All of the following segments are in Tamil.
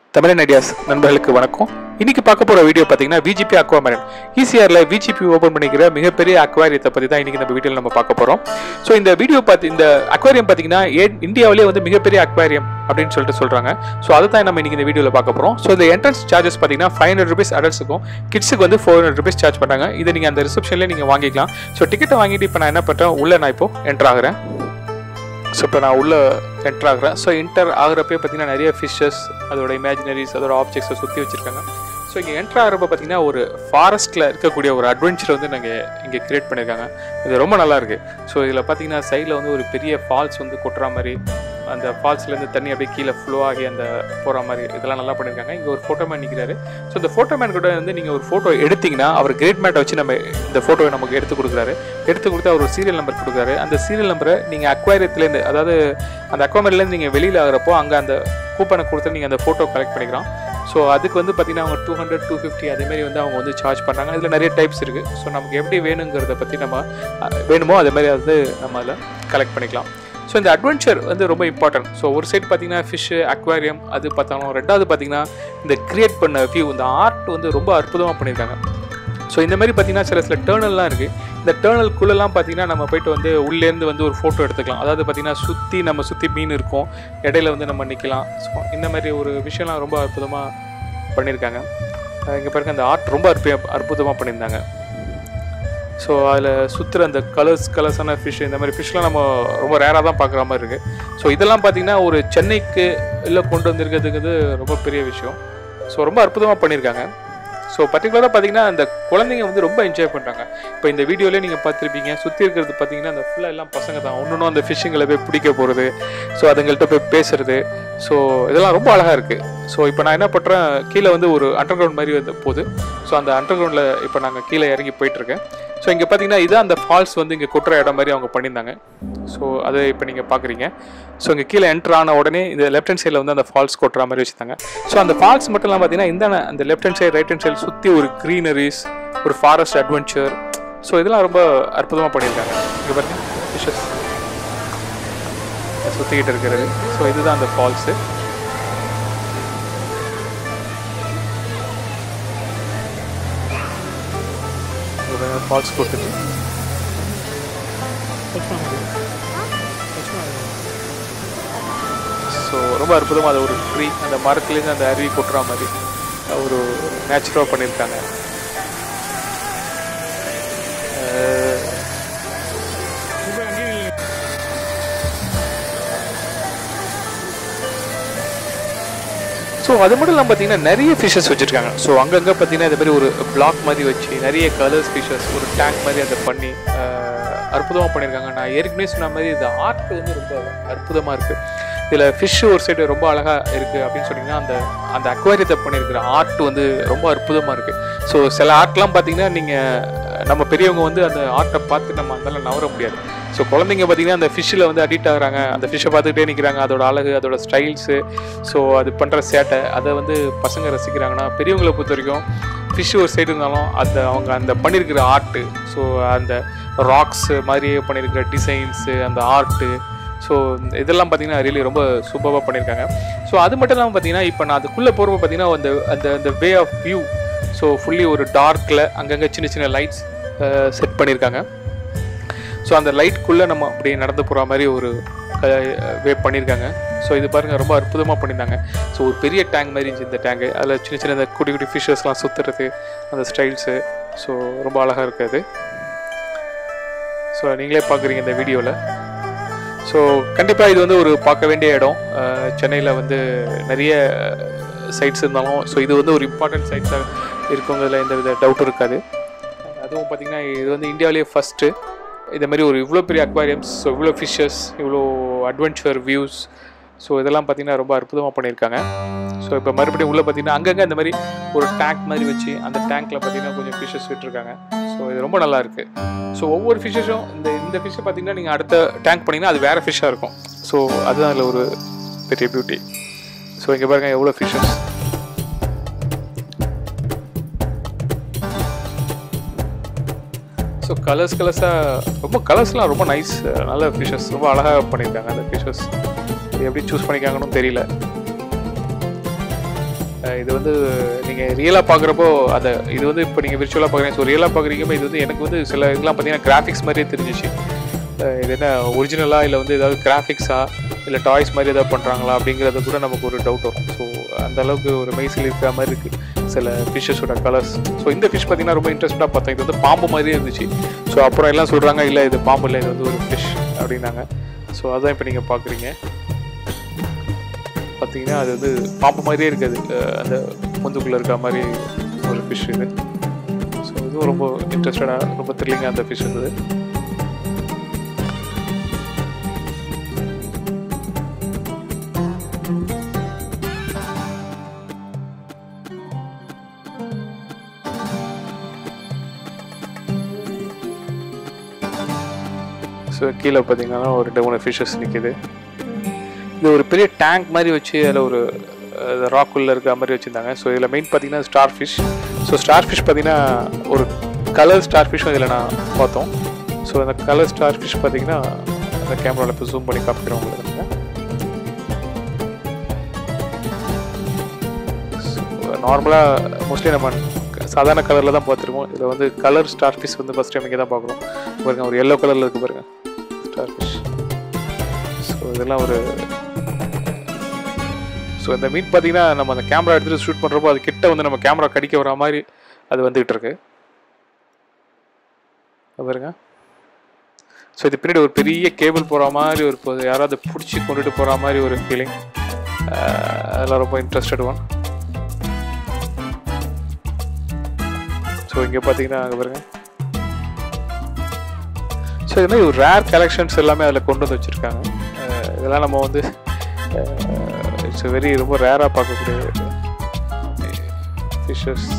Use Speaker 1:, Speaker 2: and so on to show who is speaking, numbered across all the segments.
Speaker 1: தமிழன் ஐடியாஸ் நண்பர்களுக்கு வணக்கம் இன்னைக்கு பார்க்க போற வீடியோ பார்த்தீங்கன்னா விஜிபி அக்வாமரன் ஈசிஆர்ல விஜிபி ஓபன் பண்ணிக்கிற மிகப்பெரிய அக்வாரியத்தை பத்தி தான் இன்னைக்கு நம்ம வீடியோவில் நம்ம பார்க்க போறோம் ஸோ இந்த வீடியோ பார்த்து இந்த அக்வாரியம் பார்த்தீங்கன்னா ஏ- இந்தியாவிலேயே வந்து மிகப்பெரிய அக்வாரியம் அப்படின்னு சொல்லிட்டு சொல்றாங்க ஸோ அதை தான் நம்ம இன்னைக்கு இந்த வீடியோவில் பார்க்க போறோம் ஸோ இந்த என்ட்ரன்ஸ் சார்ஜஸ் பார்த்தீங்கன்னா ஃபைவ் ஹண்ட்ரட் ருபீஸ் அடல்ட்ஸுக்கும் கிட்ஸுக்கு வந்து ஃபோர் ஹண்ட்ரட் ருபீஸ் சார்ஜ் பண்றாங்க இதை நீங்க அந்த ரிசப்ஷன்லேயே நீங்க வாங்கிக்கலாம் ஸோ டிக்கெட்டை வாங்கிட்டு இப்போ நான் என்ன பண்றேன் உள்ள நான் இப்போ என்டர் ஆகுறேன் ஸோ இப்போ நான் உள்ளே என்டர் ஆகுறேன் ஸோ என்டர் ஆகுறப்பே பார்த்தீங்கன்னா நிறைய ஃபிஷ்ஷஸ் அதோட இமேஜினரிஸ் அதோட ஆப்ஜெக்ட்ஸை சுற்றி வச்சிருக்காங்க ஸோ இங்கே என்டர் ஆகிறப்ப பார்த்தீங்கன்னா ஒரு ஃபாரஸ்ட்டில் இருக்கக்கூடிய ஒரு அட்வென்ச்சர் வந்து நாங்கள் இங்கே கிரியேட் பண்ணியிருக்காங்க இது ரொம்ப நல்லா இருக்கு ஸோ இதில் பார்த்தீங்கன்னா சைடில் வந்து ஒரு பெரிய ஃபால்ஸ் வந்து கொட்டுற மாதிரி அந்த ஃபால்ஸ்லேருந்து தண்ணி அப்படியே கீழே ஃப்ளோ ஆகி அந்த போகிற மாதிரி இதெல்லாம் நல்லா பண்ணியிருக்காங்க இங்கே ஒரு ஃபோட்டோ மேன் நிற்கிறாரு ஸோ இந்த ஃபோட்டோ மேன் கூட வந்து நீங்கள் ஒரு ஃபோட்டோ எடுத்தீங்கன்னா அவர் கிரேட் மேட்டை வச்சு நம்ம இந்த ஃபோட்டோவை நமக்கு எடுத்து கொடுக்குறாரு எடுத்து கொடுத்து அவர் ஒரு சீரியல் நம்பர் கொடுக்குறாரு அந்த சீரியல் நம்பரை நீங்கள் அக்வாரியத்துலேருந்து அதாவது அந்த அக்வாமரிலேருந்து நீங்கள் வெளியில் ஆகிறப்போ அங்கே அந்த கூப்பனை கொடுத்து நீங்கள் அந்த ஃபோட்டோ கலெக்ட் பண்ணிக்கலாம் ஸோ அதுக்கு வந்து பார்த்தீங்கன்னா அவங்க டூ ஹண்ட்ரட் டூ ஃபிஃப்டி அதேமாரி வந்து அவங்க வந்து சார்ஜ் பண்ணுறாங்க இதில் நிறைய டைப்ஸ் இருக்குது ஸோ நமக்கு எப்படி வேணுங்கிறத பற்றி நம்ம அஹ், வேணுமோ அதே மாதிரி வந்து நம்ம அதில் கலெக்ட் பண்ணிக்கலாம் ஸோ இந்த அட்வென்ச்சர் வந்து ரொம்ப இம்பார்ட்டன்ட் ஸோ ஒரு சைடு பார்த்தீங்கன்னா ஃபிஷ்ஷு அக்வாரியம் அது பார்த்தாலும் ரெண்டாவது பார்த்தீங்கன்னா இந்த கிரியேட் பண்ண வியூ இந்த ஆர்ட் வந்து ரொம்ப அற்புதமாக பண்ணியிருக்காங்க ஸோ இந்த மாதிரி பார்த்தீங்கன்னா சில சில டேர்னல்லாம் இருக்குது இந்த டேர்னல்குள்ளெல்லாம் பார்த்தீங்கன்னா நம்ம போயிட்டு வந்து உள்ளேருந்து வந்து ஒரு ஃபோட்டோ எடுத்துக்கலாம் அதாவது பார்த்தீங்கன்னா சுற்றி நம்ம சுற்றி மீன் இருக்கும் இடையில வந்து நம்ம நிற்கலாம் ஸோ இந்த மாதிரி ஒரு விஷயம்லாம் ரொம்ப அற்புதமாக பண்ணியிருக்காங்க இங்கே பாருங்க அந்த ஆர்ட் ரொம்ப அற்புத அற்புதமாக பண்ணியிருந்தாங்க ஸோ அதில் சுற்றுற அந்த கலர்ஸ் கலர்ஸான ஃபிஷ் இந்த மாதிரி ஃபிஷ்லாம் நம்ம ரொம்ப ரேராக தான் பார்க்குற மாதிரி இருக்குது ஸோ இதெல்லாம் பார்த்தீங்கன்னா ஒரு சென்னைக்கு இல்லை கொண்டு வந்திருக்கிறதுக்கு ரொம்ப பெரிய விஷயம் ஸோ ரொம்ப அற்புதமாக பண்ணியிருக்காங்க ஸோ பர்டிகுலராக பார்த்தீங்கன்னா அந்த குழந்தைங்க வந்து ரொம்ப என்ஜாய் பண்ணுறாங்க இப்போ இந்த வீடியோலேயே நீங்கள் பார்த்துருப்பீங்க சுற்றி இருக்கிறது பார்த்தீங்கன்னா அந்த ஃபுல்லாக எல்லாம் பசங்க தான் ஒன்று அந்த ஃபிஷ்ஷுங்களை போய் பிடிக்க போகிறது ஸோ அதுங்கள்ட்ட போய் பேசுறது ஸோ இதெல்லாம் ரொம்ப அழகாக இருக்குது ஸோ இப்போ நான் என்ன பண்ணுறேன் கீழே வந்து ஒரு அண்டர் கிரவுண்ட் மாதிரி வந்து போகுது ஸோ அந்த அண்டர் கிரவுண்டில் இப்போ நாங்கள் கீழே இறங்கி போயிட்டுருக்கேன் ஸோ இங்கே பார்த்தீங்கன்னா இதான் அந்த ஃபால்ஸ் வந்து இங்கே கொட்டுற இடம் மாதிரி அவங்க பண்ணியிருந்தாங்க ஸோ அதை இப்போ நீங்கள் பார்க்குறீங்க ஸோ இங்கே கீழே என்ட்ரு ஆன உடனே இந்த லெஃப்ட் ஹேண்ட் சைடில் வந்து அந்த ஃபால்ஸ் கொட்டுற மாதிரி வச்சுருந்தாங்க ஸோ அந்த ஃபால்ஸ் மட்டும் இல்லாமல் பார்த்தீங்கன்னா இந்த அந்த left hand side right hand side சுற்றி ஒரு க்ரீனரிஸ் ஒரு ஃபாரஸ்ட் அட்வென்ச்சர் ஸோ இதெல்லாம் ரொம்ப அற்புதமாக பண்ணியிருக்காங்க இங்கே பாருங்க ஃபிஷஸ் சுற்றிக்கிட்டு இருக்கிறது ஸோ இதுதான் அந்த ஃபால்ஸு ஒரு ஃபால்ஸ் கொடுத்துட்டு ஸோ ரொம்ப அற்புதமாக அது ஒரு ட்ரீ அந்த மரத்துலேருந்து அந்த அருவி கொட்டுற மாதிரி ஒரு நேச்சுரலாக பண்ணியிருக்காங்க அஹ், ஸோ அது மட்டும் இல்லாமல் பார்த்தீங்கன்னா நிறைய ஃபிஷஸ் வச்சுருக்காங்க ஸோ அங்கங்கே பார்த்தீங்கன்னா இந்த மாதிரி ஒரு பிளாக் மாதிரி வச்சு நிறைய கலர்ஸ் ஃபிஷஸ் ஒரு டேங்க் மாதிரி அதை பண்ணி அற்புதமாக பண்ணியிருக்காங்க நான் ஏற்கனவே சொன்ன மாதிரி இந்த ஆர்ட் வந்து ரொம்ப அற்புதமாக இருக்குது இதில் ஃபிஷ் ஒரு சைடு ரொம்ப அழகாக இருக்குது அப்படின்னு சொன்னீங்கன்னா அந்த அந்த அக்வாரியத்தை பண்ணியிருக்கிற ஆர்ட் வந்து ரொம்ப அற்புதமாக இருக்குது ஸோ சில ஆர்ட்லாம் பார்த்தீங்கன்னா நீங்கள் நம்ம பெரியவங்க வந்து அந்த ஆர்ட்டை பார்த்து நம்ம அந்தால நவர முடியாது ஸோ குழந்தைங்க பார்த்தீங்கன்னா அந்த ஃபிஷ்ஷில் வந்து அடிக்ட் ஆகுறாங்க அந்த ஃபிஷ்ஷை பார்த்துக்கிட்டே நிற்கிறாங்க அதோட அழகு அதோட ஸ்டைல்ஸு ஸோ அது பண்ணுற சேட்டை அதை வந்து பசங்க ரசிக்கிறாங்கன்னா பெரியவங்களை பொறுத்த வரைக்கும் ஃபிஷ் ஒரு சைடு இருந்தாலும் அந்த அவங்க அந்த பண்ணியிருக்கிற ஆர்ட்டு ஸோ அந்த ராக்ஸ் மாதிரியே பண்ணியிருக்கிற டிசைன்ஸு அந்த ஆர்ட்டு ஸோ இதெல்லாம் பார்த்தீங்கன்னா ரியலி ரொம்ப சூப்பராக பண்ணியிருக்காங்க ஸோ அது மட்டும் இல்லாமல் பார்த்தீங்கன்னா இப்போ நான் அதுக்குள்ளே போகிறப்ப பார்த்தீங்கன்னா அந்த அந்த அந்த way of view so fully ஒரு டார்க்கில் அங்கங்கே சின்ன சின்ன லைட்ஸ் செட் பண்ணியிருக்காங்க ஸோ அந்த லைட்குள்ளே நம்ம அப்படியே நடந்து போகிற மாதிரி ஒரு வே பண்ணியிருக்காங்க ஸோ இது பாருங்கள் ரொம்ப அற்புதமாக பண்ணியிருந்தாங்க ஸோ ஒரு பெரிய டேங்க் மாதிரி இருந்துச்சு இந்த டேங்கு அதில் சின்ன சின்ன இந்த குட்டி குட்டி ஃபிஷஸ்லாம் சுற்றுறது அந்த ஸ்டைல்ஸு ஸோ ரொம்ப அழகாக இருக்காது ஸோ நீங்களே பார்க்குறீங்க இந்த வீடியோவில் ஸோ கண்டிப்பாக இது வந்து ஒரு பார்க்க வேண்டிய இடம் சென்னையில் வந்து நிறைய சைட்ஸ் இருந்தாலும் ஸோ இது வந்து ஒரு இம்பார்ட்டன்ட் சைட்ஸாக இருக்குங்கிறதுல எந்த வித டவுட்டும் இருக்காது அதுவும் பார்த்திங்கன்னா இது வந்து இந்தியாவிலேயே ஃபஸ்ட்டு இந்த மாதிரி ஒரு இவ்வளோ பெரிய அக்வாரியம்ஸ் ஸோ இவ்வளோ ஃபிஷ்ஷஸ் இவ்வளோ அட்வென்ச்சர் வியூஸ் ஸோ இதெல்லாம் பார்த்தீங்கன்னா ரொம்ப அற்புதமாக பண்ணியிருக்காங்க ஸோ இப்போ மறுபடியும் உள்ளே பார்த்தீங்கன்னா அங்கங்கே இந்த மாதிரி ஒரு டேங்க் மாதிரி வச்சு அந்த டேங்க்கில் பார்த்தீங்கன்னா கொஞ்சம் ஃபிஷ்ஷஸ் விட்டுருக்காங்க ஸோ இது ரொம்ப நல்லா இருக்கு ஸோ ஒவ்வொரு ஃபிஷ்ஷஸும் இந்த இந்த ஃபிஷ்ஷை பார்த்தீங்கன்னா நீங்கள் அடுத்த டேங்க் பண்ணிங்கன்னா அது வேறு ஃபிஷ்ஷாக இருக்கும் ஸோ அதுதான் அதில் ஒரு பெரிய பியூட்டி ஸோ இங்கே பாருங்க எவ்வளோ ஃபிஷ்ஷஸ் ஸோ கலர்ஸ் கலர்ஸாக ரொம்ப கலர்ஸ்லாம் ரொம்ப நைஸ் நல்ல ஃபிஷஸ் ரொம்ப அழகாக பண்ணியிருக்காங்க அந்த ஃபிஷஸ் எப்படி சூஸ் பண்ணிக்காங்கன்னு தெரியல அஹ் இது வந்து நீங்கள் ரியலாக பார்க்குறப்போ அதை இது வந்து இப்போ நீங்கள் விர்ச்சுவலாக பார்க்குறீங்க ஸோ ரியலாக பார்க்குறீங்க இது வந்து எனக்கு வந்து சில இதெல்லாம் பார்த்தீங்கன்னா கிராஃபிக்ஸ் மாதிரியே தெரிஞ்சிச்சு அஹ் இது என்ன ஒரிஜினலாக இல்லை வந்து ஏதாவது கிராஃபிக்ஸா இல்லை டாய்ஸ் மாதிரி ஏதாவது பண்ணுறாங்களா அப்படிங்கிறது கூட நமக்கு ஒரு டவுட் வரும் ஸோ அந்த அளவுக்கு ஒரு மெய்சில் இருக்கிற மாதிரி இருக்குது சில ஃபிஷ்ஷஸோட கலர்ஸ் ஸோ இந்த ஃபிஷ் பார்த்தீங்கன்னா ரொம்ப இன்ட்ரெஸ்டாக பார்த்தேன் இது வந்து பாம்பு மாதிரியே இருந்துச்சு ஸோ அப்புறம் எல்லாம் சொல்கிறாங்க இல்லை இது பாம்பு இல்லை இது வந்து ஒரு ஃபிஷ் அப்படின்னாங்க ஸோ அதான் இப்போ நீங்கள் பார்க்குறீங்க பார்த்தீங்கன்னா அது வந்து பாம்பு மாதிரியே இருக்காது அஹ் அந்த முந்துக்குள்ளே இருக்க மாதிரி ஒரு ஃபிஷ் இது ஸோ இதுவும் ரொம்ப இன்ட்ரெஸ்டடாக ரொம்ப த்ரில்லிங்காக அந்த ஃபிஷ் இருந்தது ஸோ கீழே பார்த்தீங்கன்னா ஒரு ரெண்டு மூணு ஃபிஷ்ஷஸ் நிற்கிது இது ஒரு பெரிய டேங்க் மாதிரி வச்சு அதில் ஒரு ராக்குள்ளே இருக்கிற மாதிரி வச்சுருந்தாங்க ஸோ இதில் மெயின் பார்த்தீங்கன்னா starfish so starfish பார்த்தீங்கன்னா ஒரு கலர் ஸ்டார் ஃபிஷ்ஷும் இதில் நான் பார்த்தோம் ஸோ அந்த கலர் ஸ்டார் ஃபிஷ் பார்த்தீங்கன்னா அந்த கேமராவில் இப்போ ஜூம் பண்ணி காமிக்கிறோம் உங்களுக்கு நார்மலாக மோஸ்ட்லி நம்ம சாதாரண கலரில் தான் பார்த்துருக்கோம் இதில் வந்து கலர் ஸ்டார் ஃபிஷ் வந்து ஃபஸ்ட் டைம் இங்கே தான் பார்க்குறோம் பாருங்க ஒரு எல்லோ கலரில் இருக்குது பாருங்க ஸ்டார் ஃபிஷ் ஸோ இதெல்லாம் ஒரு ஸோ இந்த மீன் பார்த்தீங்கன்னா நம்ம அந்த கேமரா எடுத்துகிட்டு ஷூட் பண்ணுறப்போ அது கிட்ட வந்து நம்ம கேமரா கடிக்க வர மாதிரி அது வந்துகிட்டு இருக்கு அது பாருங்க ஸோ இது பின்னாடி ஒரு பெரிய கேபிள் போகிற மாதிரி ஒரு இப்போ யாராவது பிடிச்சி கொண்டுட்டு போகிற மாதிரி ஒரு ஃபீலிங் அதெல்லாம் ரொம்ப இன்ட்ரெஸ்டட் ஒன் ஸோ இங்கே பார்த்தீங்கன்னா அங்கே பாருங்க ஸோ இது மாதிரி ஒரு ரேர் கலெக்ஷன்ஸ் எல்லாமே அதில் கொண்டு வந்து வச்சுருக்காங்க இதெல்லாம் நம்ம வந்து இட்ஸ் வெரி ரொம்ப ரேராக பார்க்கக்கூடிய ஃபிஷஸ்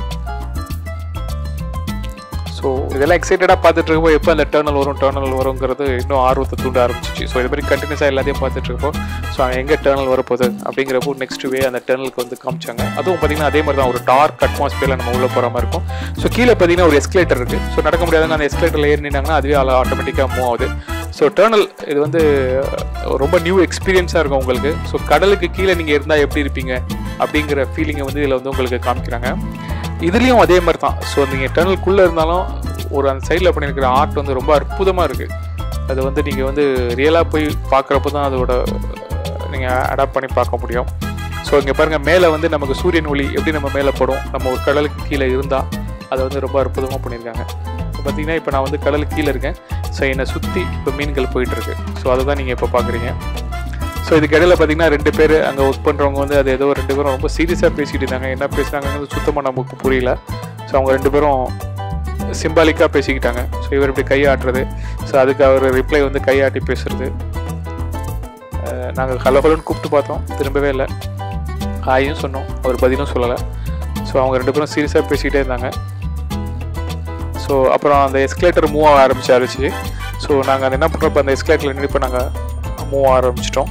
Speaker 1: ஸோ இதெல்லாம் எக்ஸைட்டடாக பார்த்துட்டு இருக்கப்போ எப்போ அந்த டேர்னல் வரும் டேர்னல் வருங்கிறது இன்னும் ஆர்வத்தை தூண்ட ஆரம்பிச்சிச்சு ஸோ இது மாதிரி கண்டினியூஸாக எல்லாத்தையும் பார்த்துட்டு இருக்கப்போ ஸோ எங்கே டேர்னல் வரப்போகுது அப்படிங்கிறப்போ நெக்ஸ்ட் வே அந்த டேர்னலுக்கு வந்து காமிச்சாங்க அதுவும் பார்த்தீங்கன்னா அதே மாதிரி தான் ஒரு டார்க் அட்மாஸ்பியரில் நம்ம உள்ளே போகிற மாதிரி இருக்கும் ஸோ கீழே பார்த்தீங்கன்னா ஒரு எஸ்கலேட்டர் இருக்குது ஸோ நடக்க முடியாதுங்க அந்த எஸ்கலேட்டரில் ஏறினாங்கன்னா அதுவே ஆட்டோமேட்டிக்காக மூவ் ஆகுது ஸோ டேர்னல் இது வந்து ரொம்ப நியூ எக்ஸ்பீரியன்ஸாக இருக்கும் உங்களுக்கு ஸோ கடலுக்கு கீழே நீங்கள் இருந்தால் எப்படி இருப்பீங்க அப்படிங்கிற ஃபீலிங்கை வந்து இதில் வந்து உங்களுக்கு காமிக்கிறாங்க இதுலேயும் அதே மாதிரி தான் ஸோ நீங்கள் டேர்னலுக்குள்ளே இருந்தாலும் ஒரு அந்த சைடில் பண்ணியிருக்கிற ஆர்ட் வந்து ரொம்ப அற்புதமாக இருக்குது அது வந்து நீங்கள் வந்து ரியலாக போய் பார்க்குறப்ப தான் அதோட நீங்கள் அடாப்ட் பண்ணி பார்க்க முடியும் ஸோ இங்கே பாருங்கள் மேலே வந்து நமக்கு சூரியன் ஒளி எப்படி நம்ம மேலே படும் நம்ம ஒரு கடலுக்கு கீழே இருந்தால் அதை வந்து ரொம்ப அற்புதமாக பண்ணியிருக்காங்க பார்த்தீங்கன்னா இப்போ நான் வந்து கடலுக்கு கீழே இருக்கேன் ஸோ என்னை சுற்றி இப்போ மீன்கள் போயிட்டுருக்கு ஸோ அதை தான் நீங்கள் இப்போ பார்க்குறீங்க ஸோ இதுக்கு இடையில பார்த்தீங்கன்னா ரெண்டு பேர் அங்கே ஒர்க் பண்ணுறவங்க வந்து அது ஏதோ ரெண்டு பேரும் ரொம்ப சீரியஸாக பேசிகிட்டு இருந்தாங்க என்ன பேசுனாங்கிறது சுத்தமாக நமக்கு புரியல ஸோ அவங்க ரெண்டு பேரும் சிம்பாலிக்காக பேசிக்கிட்டாங்க ஸோ இவர் இப்படி கையாட்டுறது ஸோ அதுக்கு அவர் ரிப்ளை வந்து கையாட்டி பேசுறது நாங்கள் ஹலோ ஹலோன்னு கூப்பிட்டு பார்த்தோம் திரும்பவே இல்லை ஹாயும் சொன்னோம் அவர் பதிலும் சொல்லலை ஸோ அவங்க ரெண்டு பேரும் சீரியஸாக பேசிக்கிட்டே இருந்தாங்க ஸோ அப்புறம் அந்த எஸ்கலேட்டர் மூவ் ஆக ஆரம்பிச்சாருச்சு ஸோ நாங்கள் அதை என்ன பண்ணுறப்ப அந்த எஸ்கலேட்டரில் நின்று இப்போ நாங்கள் மூவ் ஆரம்பிச்சிட்டோம்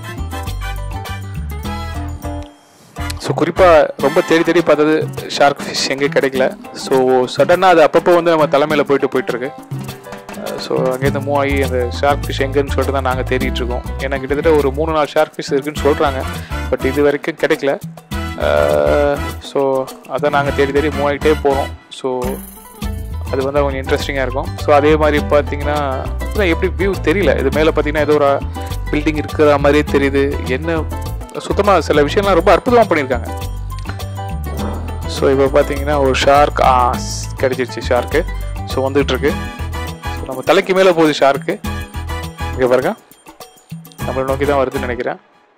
Speaker 1: ஸோ குறிப்பாக ரொம்ப தேடி தேடி பார்த்தது ஷார்க் ஃபிஷ் எங்கே கிடைக்கல ஸோ சடனாக அது அப்பப்போ வந்து நம்ம தலைமையில் போயிட்டு போயிட்டுருக்கு ஸோ அங்கேருந்து மூவ் ஆகி அந்த ஷார்க் ஃபிஷ் எங்கேன்னு சொல்லிட்டு தான் நாங்கள் தேடிட்டு இருக்கோம் ஏன்னா கிட்டத்தட்ட ஒரு மூணு நாலு ஷார்க் ஃபிஷ் இருக்குன்னு சொல்கிறாங்க பட் இது வரைக்கும் கிடைக்கல ஸோ அதை நாங்கள் தேடி தேடி மூவ் ஆகிட்டே போகிறோம் ஸோ அது வந்து கொஞ்சம் இன்ட்ரெஸ்டிங்காக இருக்கும் ஸோ அதே மாதிரி பார்த்தீங்கன்னா எப்படி வியூ தெரியல இது மேலே பார்த்தீங்கன்னா ஏதோ ஒரு பில்டிங் இருக்கிற மாதிரியே தெரியுது என்ன சுத்தமாக சில விஷயம்லாம் ரொம்ப அற்புதமாக பண்ணியிருக்காங்க ஸோ இப்போ பார்த்தீங்கன்னா ஒரு ஷார்க் ஆ கிடைச்சிருச்சு ஷார்க்கு ஸோ வந்துகிட்டு இருக்கு ஸோ நம்ம தலைக்கு மேலே போகுது ஷார்க்கு இங்கே பாருங்க நம்மளை நோக்கி தான் வருதுன்னு நினைக்கிறேன்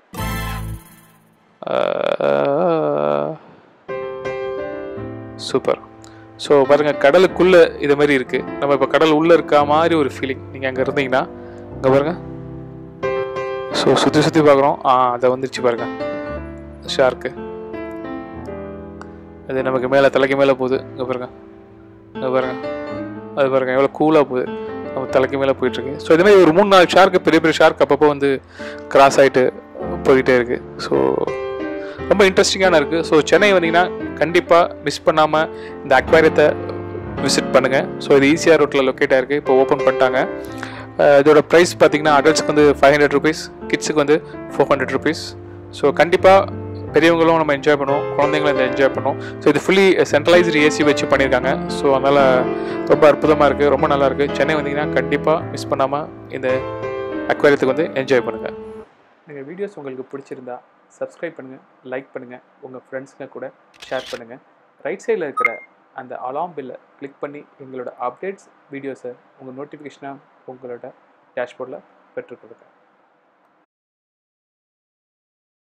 Speaker 1: சூப்பர் ஸோ பாருங்கள் கடலுக்குள்ளே இது மாதிரி இருக்குது நம்ம இப்போ கடல் உள்ளே இருக்க மாதிரி ஒரு ஃபீலிங் நீங்கள் அங்கே இருந்தீங்கன்னா இங்கே பாருங்கள் ஸோ சுற்றி சுற்றி பார்க்குறோம் ஆ அதை வந்துருச்சு பாருங்க ஷார்க்கு அது நமக்கு மேலே தலைக்கு மேலே போகுது இங்கே பாருங்க இங்கே பாருங்க அது பாருங்க எவ்வளோ கூலாக போகுது நம்ம தலைக்கு மேலே போயிட்டுருக்கு ஸோ இது மாதிரி ஒரு மூணு நாலு ஷார்க்கு பெரிய பெரிய ஷார்க் அப்பப்போ வந்து கிராஸ் ஆகிட்டு போய்கிட்டே இருக்குது ஸோ ரொம்ப இன்ட்ரெஸ்டிங்கான இருக்குது ஸோ சென்னை வந்தீங்கன்னா கண்டிப்பாக மிஸ் பண்ணாமல் இந்த அக்வாரியத்தை விசிட் பண்ணுங்கள் ஸோ இது ஈஸியாக ரோட்டில் லொக்கேட் ஆகிருக்கு இப்போ ஓப்பன் பண்ணிட்டாங்க இதோட ப்ரைஸ் பார்த்தீங்கன்னா அடல்ட்ஸ்க்கு வந்து ஃபைவ் ஹண்ட்ரட் ருபீஸ் கிட்ஸுக்கு வந்து ஃபோர் ஹண்ட்ரட் ருபீஸ் ஸோ கண்டிப்பாக பெரியவங்களும் நம்ம என்ஜாய் பண்ணுவோம் குழந்தைங்களும் இதை என்ஜாய் பண்ணுவோம் ஸோ இது ஃபுல்லி சென்ட்ரலைஸ்டு ஏசி வச்சு பண்ணியிருக்காங்க ஸோ அதனால் ரொம்ப அற்புதமாக இருக்குது ரொம்ப நல்லா இருக்குது சென்னை வந்தீங்கன்னா கண்டிப்பாக மிஸ் பண்ணாமல் இந்த அக்வாரியத்துக்கு வந்து என்ஜாய் பண்ணுங்கள் எங்கள் வீடியோஸ் உங்களுக்கு பிடிச்சிருந்தா சப்ஸ்கிரைப் பண்ணுங்கள் லைக் பண்ணுங்கள் உங்கள் ஃப்ரெண்ட்ஸுங்க கூட ஷேர் பண்ணுங்கள் ரைட் சைடில் இருக்கிற அந்த அலாம் பில்லை கிளிக் பண்ணி எங்களோட அப்டேட்ஸ் வீடியோஸை உங்கள் நோட்டிஃபிகேஷனாக உங்களோட டேஷ்போர்டில் பெற்றுக்கொடுங்க